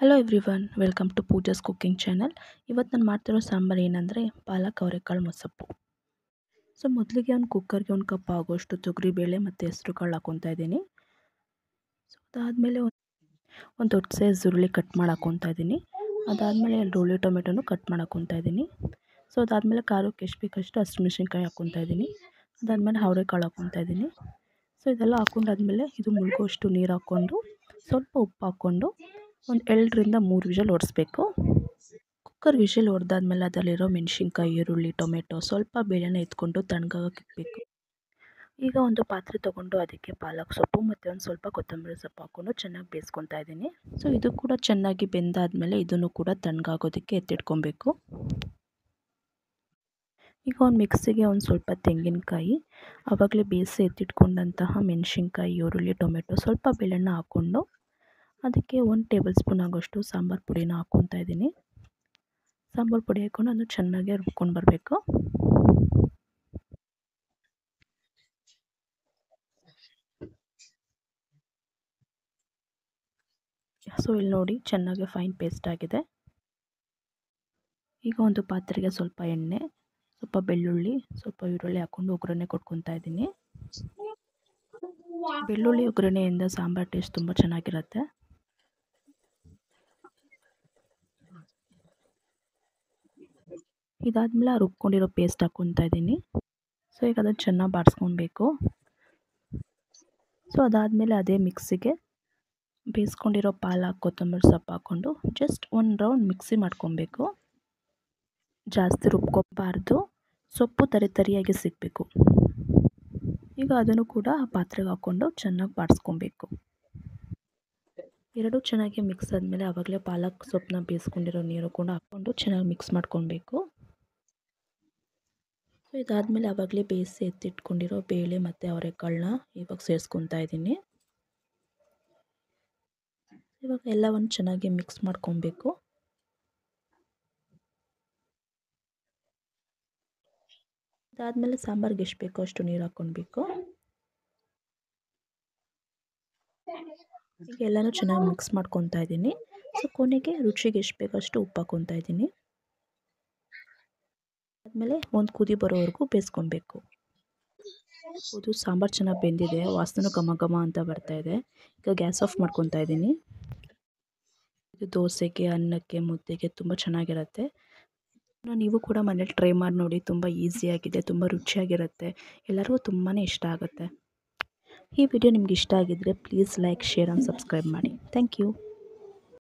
hello everyone welcome to Pooja's cooking channel ಇವತ್ತು ನಾನು ಮಾಡ್ತಿರೋ ಸಾಂಬಾರು ಏನಂದರೆ ಪಾಲಕ್ ಅವರೆಕಾಳು ಮೊಸಪ್ಪು ಸೊ ಮೊದಲಿಗೆ ಒಂದು ಕುಕ್ಕರ್ಗೆ ಒಂದು ಕಪ್ ಆಗೋಷ್ಟು ತೊಗರಿಬೇಳೆ ಮತ್ತು ಹೆಸ್ರು ಕಾಳು ಹಾಕ್ಕೊತಾ ಇದ್ದೀನಿ ಸೊ ಅದಾದಮೇಲೆ ಒಂದು ಒಂದು ದೊಡ್ಡ ಸೈಜ್ ಈರುಳ್ಳಿ ಕಟ್ ಮಾಡಿ ಹಾಕ್ಕೊತಾ ಇದ್ದೀನಿ ಅದಾದಮೇಲೆ ಎರಡು ಉಳ್ಳಿ ಟೊಮೆಟೊನು ಕಟ್ ಮಾಡಿ ಹಾಕ್ಕೊತಾ ಇದ್ದೀನಿ ಸೊ ಅದಾದಮೇಲೆ ಖಾರಕ್ಕೆ ಎಷ್ಟು ಬೇಕಷ್ಟು ಹಸಿಮೆಣ್ಸಿನ್ಕಾಯಿ ಹಾಕ್ಕೊತಾ ಇದ್ದೀನಿ ಅದಾದಮೇಲೆ ಅವರೆಕಾಳು ಹಾಕ್ಕೊತಾ ಇದ್ದೀನಿ ಸೊ ಇದೆಲ್ಲ ಹಾಕ್ಕೊಂಡಾದ್ಮೇಲೆ ಇದು ಮುಳುಗುವಷ್ಟು ನೀರು ಹಾಕ್ಕೊಂಡು ಸ್ವಲ್ಪ ಉಪ್ಪು ಹಾಕ್ಕೊಂಡು ಒಂದು ಎರಡರಿಂದ ಮೂರು ವಿಷಲ್ ಹೊಡೆಸ್ಬೇಕು ಕುಕ್ಕರ್ ವಿಷಲ್ ಹೊಡೆದಾದ್ಮೇಲೆ ಅದರಲ್ಲಿರೋ ಮೆಣಸಿನ್ಕಾಯಿ ಈರುಳ್ಳಿ ಟೊಮೆಟೊ ಸ್ವಲ್ಪ ಬೇಳೆನ ಎತ್ಕೊಂಡು ತಣ್ಣಗಾಗಕ್ಕೆ ಇಡಬೇಕು ಈಗ ಒಂದು ಪಾತ್ರೆ ತೊಗೊಂಡು ಅದಕ್ಕೆ ಪಾಲಕ್ ಸೊಪ್ಪು ಮತ್ತು ಒಂದು ಸ್ವಲ್ಪ ಕೊತ್ತಂಬರಿ ಸೊಪ್ಪು ಹಾಕ್ಕೊಂಡು ಚೆನ್ನಾಗಿ ಬೇಯಿಸ್ಕೊತಾ ಇದ್ದೀನಿ ಸೊ ಇದು ಕೂಡ ಚೆನ್ನಾಗಿ ಬೆಂದಾದಮೇಲೆ ಇದನ್ನು ಕೂಡ ತಣ್ಣಗಾಗೋದಕ್ಕೆ ಎತ್ತಿಟ್ಕೊಬೇಕು ಈಗ ಒಂದು ಮಿಕ್ಸಿಗೆ ಒಂದು ಸ್ವಲ್ಪ ತೆಂಗಿನಕಾಯಿ ಆವಾಗಲೇ ಬೇಯಿಸಿ ಎತ್ತಿಟ್ಕೊಂಡಂತಹ ಮೆಣಸಿನ್ಕಾಯಿ ಈರುಳ್ಳಿ ಟೊಮೆಟೊ ಸ್ವಲ್ಪ ಬೆಳೆಣ್ಣ ಹಾಕ್ಕೊಂಡು ಅದಕ್ಕೆ ಒಂದು ಟೇಬಲ್ ಸ್ಪೂನ್ ಆಗೋಷ್ಟು ಸಾಂಬಾರು ಪುಡಿನ ಹಾಕ್ಕೊತಾ ಇದ್ದೀನಿ ಸಾಂಬಾರು ಪುಡಿ ಹಾಕ್ಕೊಂಡು ಅದನ್ನು ಚೆನ್ನಾಗಿ ರುಬ್ಕೊಂಡು ಬರಬೇಕು ಸೊ ಇಲ್ಲಿ ನೋಡಿ ಚೆನ್ನಾಗಿ ಫೈನ್ ಪೇಸ್ಟ್ ಆಗಿದೆ ಈಗ ಒಂದು ಪಾತ್ರೆಗೆ ಸ್ವಲ್ಪ ಎಣ್ಣೆ ಸ್ವಲ್ಪ ಬೆಳ್ಳುಳ್ಳಿ ಸ್ವಲ್ಪ ಈರುಳ್ಳಿ ಹಾಕ್ಕೊಂಡು ಒಗ್ಗರಣೆ ಕೊಟ್ಕೊತಾ ಇದ್ದೀನಿ ಬೆಳ್ಳುಳ್ಳಿ ಒಗ್ಗರಣೆಯಿಂದ ಸಾಂಬಾರು ಟೇಸ್ಟ್ ತುಂಬ ಚೆನ್ನಾಗಿರುತ್ತೆ ಇದಾದಮೇಲೆ ರುಬ್ಕೊಂಡಿರೋ ಪೇಸ್ಟ್ ಹಾಕ್ಕೊತಾ ಇದ್ದೀನಿ ಸೊ ಈಗ ಅದನ್ನು ಚೆನ್ನಾಗಿ ಬಾಡಿಸ್ಕೊಳ್ಬೇಕು ಸೊ ಅದಾದಮೇಲೆ ಅದೇ ಮಿಕ್ಸಿಗೆ ಬೇಯಿಸ್ಕೊಂಡಿರೋ ಪಾಲಕ್ ಕೊತ್ತಂಬರಿ ಸೊಪ್ಪು ಹಾಕ್ಕೊಂಡು ಜಸ್ಟ್ ಒಂದು ರೌಂಡ್ ಮಿಕ್ಸಿ ಮಾಡ್ಕೊಬೇಕು ಜಾಸ್ತಿ ರುಬ್ಕೋಬಾರ್ದು ಸೊಪ್ಪು ತರಿ ತರಿಯಾಗಿ ಸಿಗಬೇಕು ಈಗ ಅದನ್ನು ಕೂಡ ಆ ಪಾತ್ರೆಗೆ ಹಾಕ್ಕೊಂಡು ಚೆನ್ನಾಗಿ ಬಾಡಿಸ್ಕೊಬೇಕು ಎರಡೂ ಚೆನ್ನಾಗಿ ಮಿಕ್ಸ್ ಆದಮೇಲೆ ಆವಾಗಲೇ ಪಾಲಕ್ ಸೊಪ್ಪನ್ನ ಬೇಯಿಸ್ಕೊಂಡಿರೋ ನೀರು ಕೂಡ ಹಾಕ್ಕೊಂಡು ಚೆನ್ನಾಗಿ ಮಿಕ್ಸ್ ಮಾಡ್ಕೊಬೇಕು ಸೊ ಇದಾದಮೇಲೆ ಆವಾಗಲೇ ಬೇಯಿಸಿ ಎತ್ತಿಟ್ಕೊಂಡಿರೋ ಬೇಳೆ ಮತ್ತು ಅವರೆಕಾಳನ್ನ ಇವಾಗ ಸೇರಿಸ್ಕೊತಾ ಇದ್ದೀನಿ ಇವಾಗ ಎಲ್ಲವನ್ನು ಚೆನ್ನಾಗಿ ಮಿಕ್ಸ್ ಮಾಡ್ಕೊಬೇಕು ಅದಾದಮೇಲೆ ಸಾಂಬಾರ್ಗೆ ಎಷ್ಟು ಬೇಕೋ ಅಷ್ಟು ನೀರು ಹಾಕ್ಕೊಳ್ಬೇಕು ಈಗ ಎಲ್ಲನೂ ಚೆನ್ನಾಗಿ ಮಿಕ್ಸ್ ಮಾಡ್ಕೊತಾ ಇದ್ದೀನಿ ಸೊ ಕೊನೆಗೆ ರುಚಿಗೆ ಎಷ್ಟು ಬೇಕಷ್ಟು ಉಪ್ಪು ಹಾಕ್ಕೊತಾ ಇದ್ದೀನಿ ಆದಮೇಲೆ ಒಂದು ಕುದಿ ಬರೋವರೆಗೂ ಬೇಯಿಸ್ಕೊಬೇಕು ಇದು ಸಾಂಬಾರು ಚೆನ್ನಾಗಿ ಬೆಂದಿದೆ ವಾಸನೆ ಘಮ ಘಮ ಅಂತ ಬರ್ತಾ ಇದೆ ಈಗ ಗ್ಯಾಸ್ ಆಫ್ ಮಾಡ್ಕೊತಾ ಇದ್ದೀನಿ ಇದು ದೋಸೆಗೆ ಅನ್ನಕ್ಕೆ ಮುದ್ದೆಗೆ ತುಂಬ ಚೆನ್ನಾಗಿರುತ್ತೆ ನೀವು ಕೂಡ ಮನೇಲಿ ಟ್ರೈ ಮಾಡಿ ನೋಡಿ ತುಂಬ ಈಸಿಯಾಗಿದೆ ತುಂಬ ರುಚಿಯಾಗಿರುತ್ತೆ ಎಲ್ಲರಿಗೂ ತುಂಬಾ ಇಷ್ಟ ಆಗುತ್ತೆ ಈ ವಿಡಿಯೋ ನಿಮ್ಗೆ ಇಷ್ಟ ಆಗಿದ್ದರೆ please like share and subscribe ಮಾಡಿ ಥ್ಯಾಂಕ್ ಯು